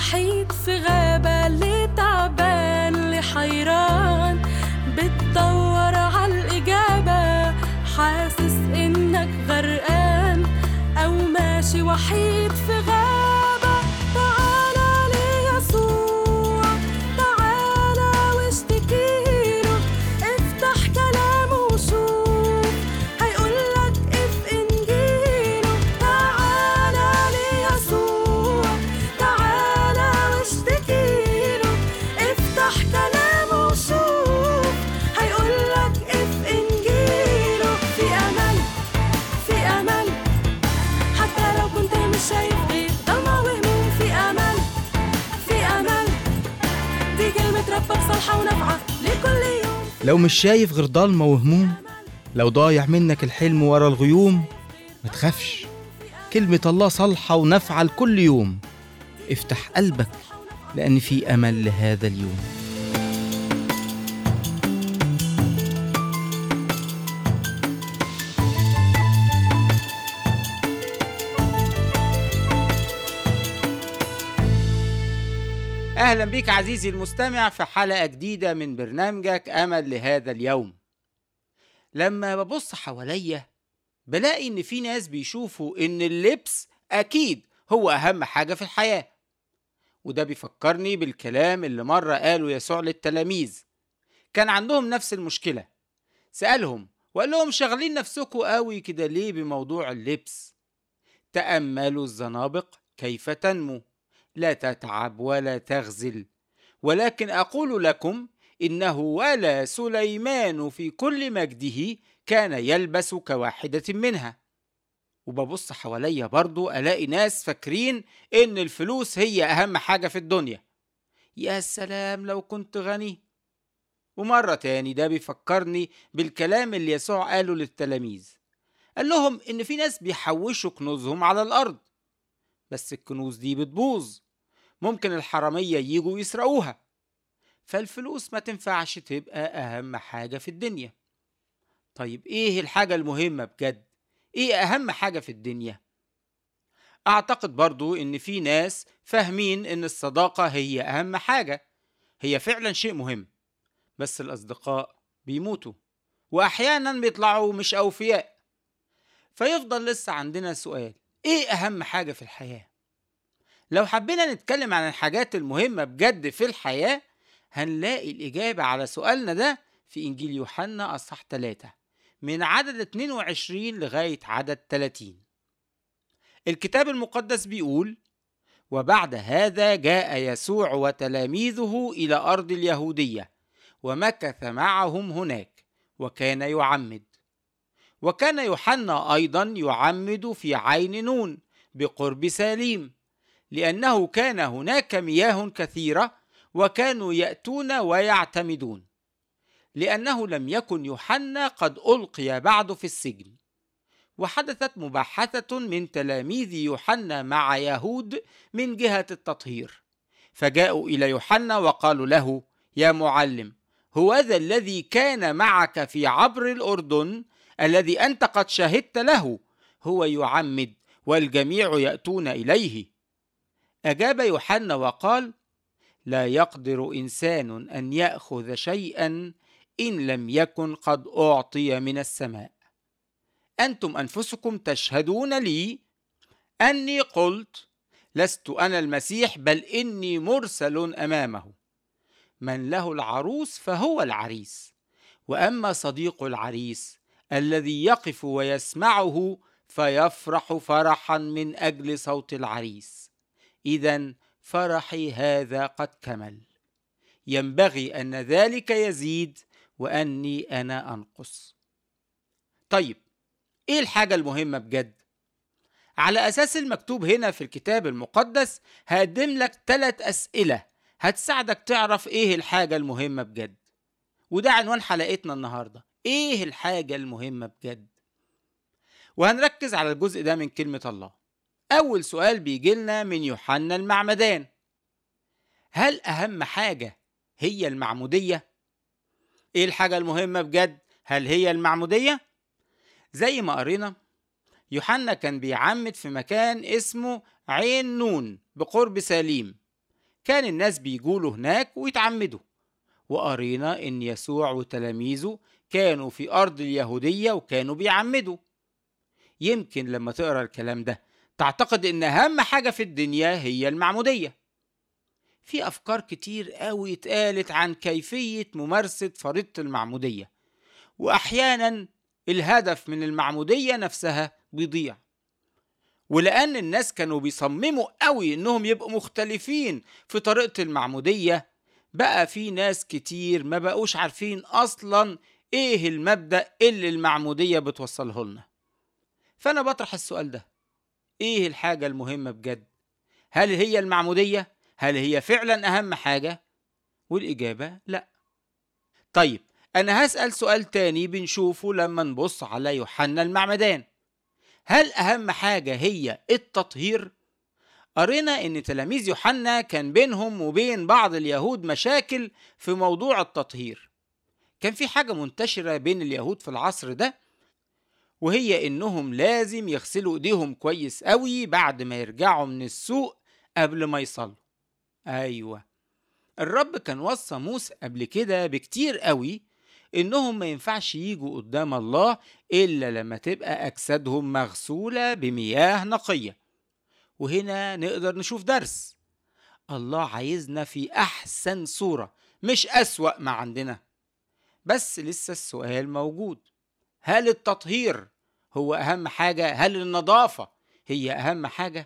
وحيد في غابة اللي تعبان اللي حيران بتدور عالإجابة حاسس إنك غرقان أو ماشي وحيد في غابة تعالى ليسوع تعالى واشتكيله افتح كلامه وشوف هيقولك اف انجيله تعالى ليسوع تعالى واشتكيله افتح كلامه وشوف هيقولك اف انجيله في امل في امل حتى لو كنت مش شايف غير ضلمة وهموم في امل في امل دي كلمة ربك صالحة ونافعة لكل يوم لو مش شايف غير ضلمة وهموم لو ضايع منك الحلم ورا الغيوم ما تخافش كلمة الله صالحة ونافعة لكل يوم افتح قلبك لأن في أمل لهذا اليوم أهلا بك عزيزي المستمع في حلقة جديدة من برنامجك أمل لهذا اليوم لما ببص حواليا بلاقي إن في ناس بيشوفوا إن اللبس أكيد هو أهم حاجة في الحياة وده بيفكرني بالكلام اللي مرة قاله يسوع للتلاميذ كان عندهم نفس المشكلة سألهم وقال لهم شغلين نفسكوا قوي كده ليه بموضوع اللبس تأملوا الزنابق كيف تنمو لا تتعب ولا تغزل ولكن اقول لكم انه ولا سليمان في كل مجده كان يلبس كواحده منها وببص حواليا برضو الاقي ناس فاكرين ان الفلوس هي اهم حاجه في الدنيا يا سلام لو كنت غني ومرة تاني ده بيفكرني بالكلام اللي يسوع قاله للتلاميذ قال لهم إن في ناس بيحوشوا كنوزهم على الأرض بس الكنوز دي بتبوظ ممكن الحرامية يجوا يسرقوها فالفلوس ما تنفعش تبقى أهم حاجة في الدنيا طيب إيه الحاجة المهمة بجد؟ إيه أهم حاجة في الدنيا؟ أعتقد برضو إن في ناس فاهمين إن الصداقة هي أهم حاجة هي فعلا شيء مهم بس الأصدقاء بيموتوا وأحيانا بيطلعوا مش أوفياء فيفضل لسه عندنا سؤال ايه اهم حاجة في الحياة؟ لو حبينا نتكلم عن الحاجات المهمة بجد في الحياة هنلاقي الإجابة على سؤالنا ده في إنجيل يوحنا أصح 3 من عدد 22 لغاية عدد 30 الكتاب المقدس بيقول وبعد هذا جاء يسوع وتلاميذه إلى أرض اليهودية ومكث معهم هناك وكان يعمد وكان يوحنا ايضا يعمد في عين نون بقرب ساليم لانه كان هناك مياه كثيره وكانوا ياتون ويعتمدون لانه لم يكن يوحنا قد القي بعد في السجن وحدثت مباحثه من تلاميذ يوحنا مع يهود من جهه التطهير فجاءوا الى يوحنا وقالوا له يا معلم هو ذا الذي كان معك في عبر الاردن الذي انت قد شهدت له هو يعمد والجميع ياتون اليه اجاب يوحنا وقال لا يقدر انسان ان ياخذ شيئا ان لم يكن قد اعطي من السماء انتم انفسكم تشهدون لي اني قلت لست انا المسيح بل اني مرسل امامه من له العروس فهو العريس واما صديق العريس الذي يقف ويسمعه فيفرح فرحا من اجل صوت العريس اذا فرحي هذا قد كمل ينبغي ان ذلك يزيد واني انا انقص طيب ايه الحاجه المهمه بجد على اساس المكتوب هنا في الكتاب المقدس هقدم لك ثلاث اسئله هتساعدك تعرف ايه الحاجه المهمه بجد وده عنوان حلقتنا النهارده ايه الحاجة المهمة بجد وهنركز على الجزء ده من كلمة الله أول سؤال بيجي لنا من يوحنا المعمدان هل أهم حاجة هي المعمودية؟ إيه الحاجة المهمة بجد؟ هل هي المعمودية؟ زي ما قرينا يوحنا كان بيعمد في مكان اسمه عين نون بقرب سليم كان الناس بيجولوا هناك ويتعمدوا وقرينا إن يسوع وتلاميذه كانوا في أرض اليهودية وكانوا بيعمدوا يمكن لما تقرأ الكلام ده تعتقد إن أهم حاجة في الدنيا هي المعمودية في أفكار كتير قوي اتقالت عن كيفية ممارسة فريضة المعمودية وأحيانا الهدف من المعمودية نفسها بيضيع ولأن الناس كانوا بيصمموا قوي إنهم يبقوا مختلفين في طريقة المعمودية بقى في ناس كتير ما بقوش عارفين أصلا إيه المبدأ اللي المعمودية بتوصله لنا فأنا بطرح السؤال ده إيه الحاجة المهمة بجد؟ هل هي المعمودية؟ هل هي فعلا أهم حاجة؟ والإجابة لأ طيب أنا هسأل سؤال تاني بنشوفه لما نبص على يوحنا المعمدان هل أهم حاجة هي التطهير؟ قرينا إن تلاميذ يوحنا كان بينهم وبين بعض اليهود مشاكل في موضوع التطهير كان في حاجة منتشرة بين اليهود في العصر ده وهي إنهم لازم يغسلوا إيديهم كويس قوي بعد ما يرجعوا من السوق قبل ما يصلوا أيوة الرب كان وصى موسى قبل كده بكتير قوي إنهم ما ينفعش يجوا قدام الله إلا لما تبقى أجسادهم مغسولة بمياه نقية وهنا نقدر نشوف درس الله عايزنا في أحسن صورة مش أسوأ ما عندنا بس لسه السؤال موجود هل التطهير هو أهم حاجة؟ هل النظافة هي أهم حاجة؟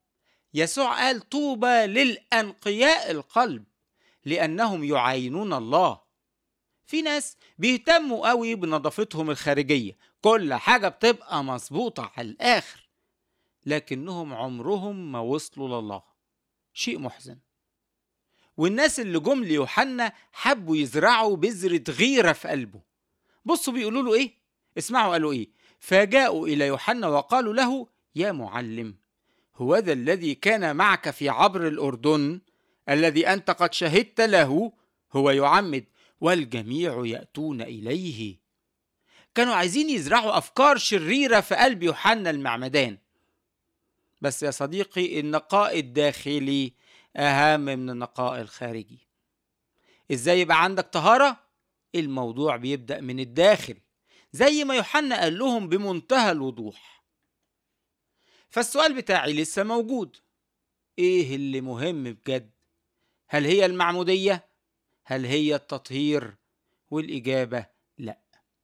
يسوع قال طوبى للأنقياء القلب لأنهم يعاينون الله في ناس بيهتموا قوي بنظافتهم الخارجية كل حاجة بتبقى مظبوطة على الآخر لكنهم عمرهم ما وصلوا لله شيء محزن والناس اللي جم ليوحنا حبوا يزرعوا بذرة غيرة في قلبه بصوا بيقولوا له ايه اسمعوا قالوا ايه فجاءوا الى يوحنا وقالوا له يا معلم هو ذا الذي كان معك في عبر الاردن الذي انت قد شهدت له هو يعمد والجميع ياتون اليه كانوا عايزين يزرعوا افكار شريره في قلب يوحنا المعمدان بس يا صديقي النقاء الداخلي اهم من النقاء الخارجي ازاي يبقى عندك طهاره الموضوع بيبدا من الداخل زي ما يوحنا قال لهم بمنتهى الوضوح فالسؤال بتاعي لسه موجود ايه اللي مهم بجد هل هي المعموديه هل هي التطهير والاجابه لا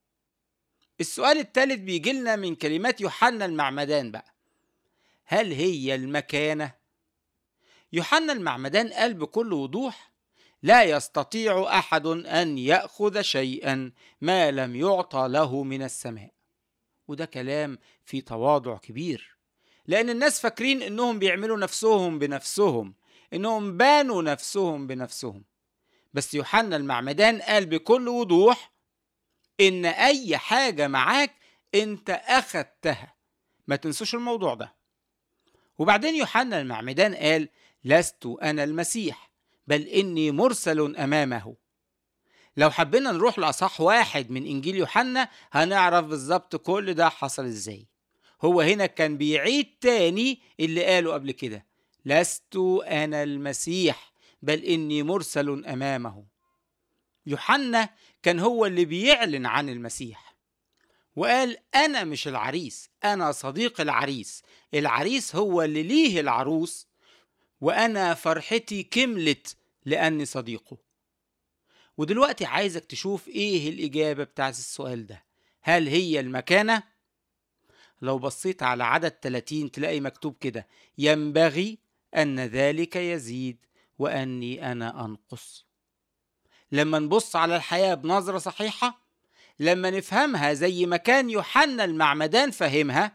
السؤال الثالث بيجي لنا من كلمات يوحنا المعمدان بقى هل هي المكانه يوحنا المعمدان قال بكل وضوح لا يستطيع احد ان ياخذ شيئا ما لم يعطى له من السماء وده كلام في تواضع كبير لان الناس فاكرين انهم بيعملوا نفسهم بنفسهم انهم بانوا نفسهم بنفسهم بس يوحنا المعمدان قال بكل وضوح ان اي حاجه معاك انت اخدتها ما تنسوش الموضوع ده وبعدين يوحنا المعمدان قال لست انا المسيح بل اني مرسل امامه لو حبينا نروح لاصح واحد من انجيل يوحنا هنعرف بالظبط كل ده حصل ازاي هو هنا كان بيعيد تاني اللي قاله قبل كده لست انا المسيح بل اني مرسل امامه يوحنا كان هو اللي بيعلن عن المسيح وقال انا مش العريس انا صديق العريس العريس هو اللي ليه العروس وانا فرحتي كملت لاني صديقه ودلوقتي عايزك تشوف ايه الاجابه بتاعت السؤال ده هل هي المكانه لو بصيت على عدد 30 تلاقي مكتوب كده ينبغي ان ذلك يزيد واني انا انقص لما نبص على الحياه بنظره صحيحه لما نفهمها زي ما كان يوحنا المعمدان فهمها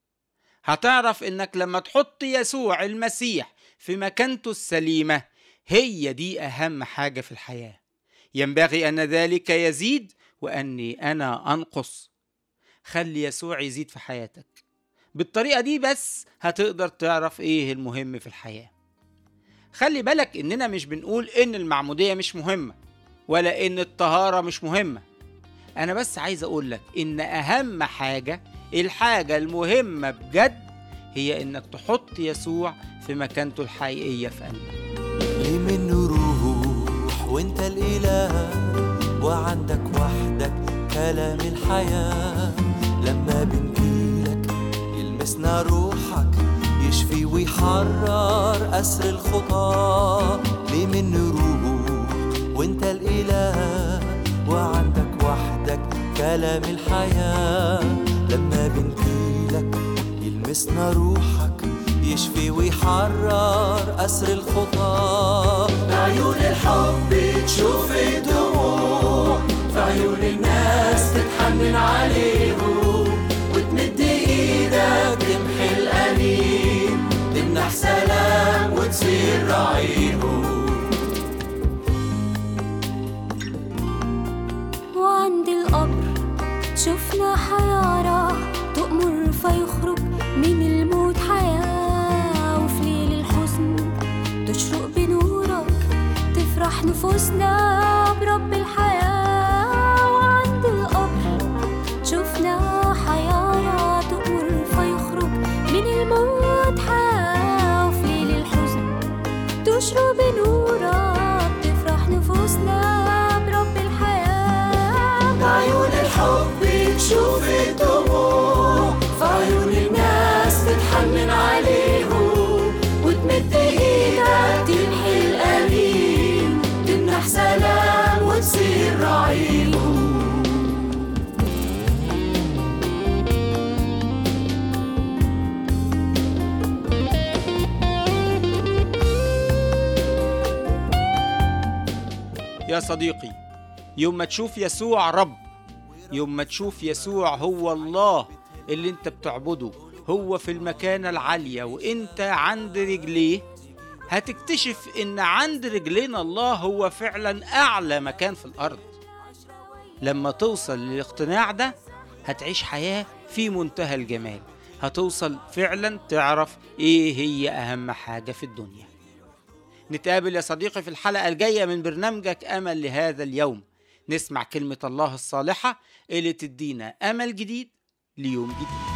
هتعرف انك لما تحط يسوع المسيح في مكانته السليمه هي دي اهم حاجه في الحياه ينبغي ان ذلك يزيد واني انا انقص خلي يسوع يزيد في حياتك بالطريقه دي بس هتقدر تعرف ايه المهم في الحياه خلي بالك اننا مش بنقول ان المعموديه مش مهمه ولا ان الطهاره مش مهمه انا بس عايز اقول لك ان اهم حاجه الحاجه المهمه بجد هي انك تحط يسوع في مكانته الحقيقيه في قلبك ليه منه روح وانت الاله وعندك وحدك كلام الحياة لما بنجيلك يلمسنا روحك يشفي ويحرر أسر الخطى ليه منه روح وانت الاله وعندك وحدك كلام الحياة لما بنجيلك يلمسنا روحك يشفي ويحرر أسر الخطى بعيون الحب تشوف الدموع في عيون الناس تتحنن عليهم وتمد ايدك تمحي الأليم تمنح سلام وتصير رعيهم وعند القبر شفنا حيارى تؤمر فيخرج من الموت حياة وفي ليل الحزن تشرق بنورك تفرح نفوسنا برب الحياة وعند القبر شفنا حيارى تؤمر فيخرج من الموت حياة وفي ليل الحزن تشرق بنورك تفرح نفوسنا برب الحياة بعيون الحب تشوف الدموع في عيون الناس تتحنن عليهم وتمد ايدك تمحي الأليم تمنح سلام وتصير رعيهم يا صديقي يوم ما تشوف يسوع رب يوم ما تشوف يسوع هو الله اللي انت بتعبده هو في المكانة العالية وانت عند رجليه هتكتشف ان عند رجلين الله هو فعلا اعلى مكان في الارض لما توصل للاقتناع ده هتعيش حياة في منتهى الجمال هتوصل فعلا تعرف ايه هي اهم حاجة في الدنيا نتقابل يا صديقي في الحلقة الجاية من برنامجك أمل لهذا اليوم نسمع كلمة الله الصالحة اللي تدينا أمل جديد ليوم جديد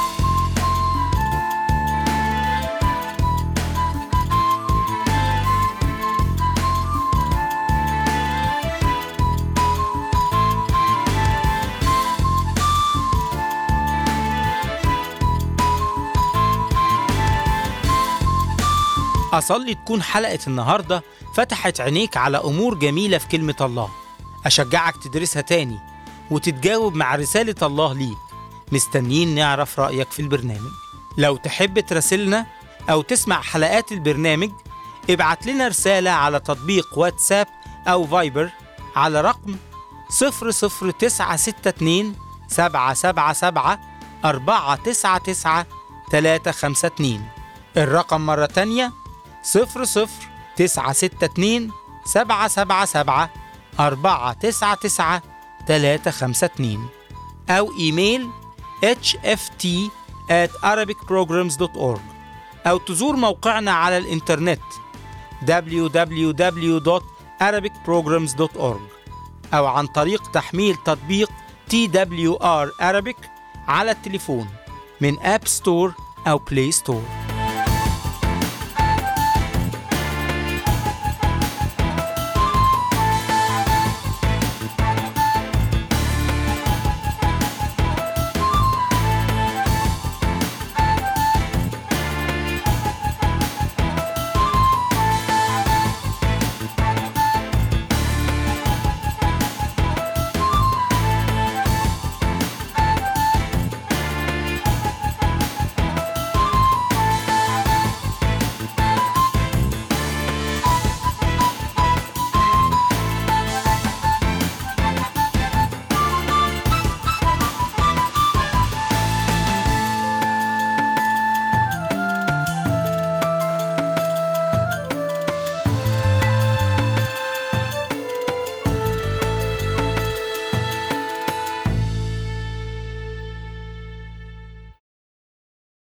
أصلي تكون حلقة النهاردة فتحت عينيك على أمور جميلة في كلمة الله أشجعك تدرسها تاني وتتجاوب مع رسالة الله ليك مستنيين نعرف رأيك في البرنامج لو تحب تراسلنا أو تسمع حلقات البرنامج ابعت لنا رسالة على تطبيق واتساب أو فايبر على رقم 00962 777 499 352 الرقم مرة تانية صفر صفر تسعة ستة اتنين سبعة سبعة سبعة أربعة تسعة تسعة تلاتة خمسة اتنين أو إيميل hft at arabicprograms.org أو تزور موقعنا على الإنترنت www.arabicprograms.org أو عن طريق تحميل تطبيق TWR Arabic على التليفون من أب ستور أو بلاي ستور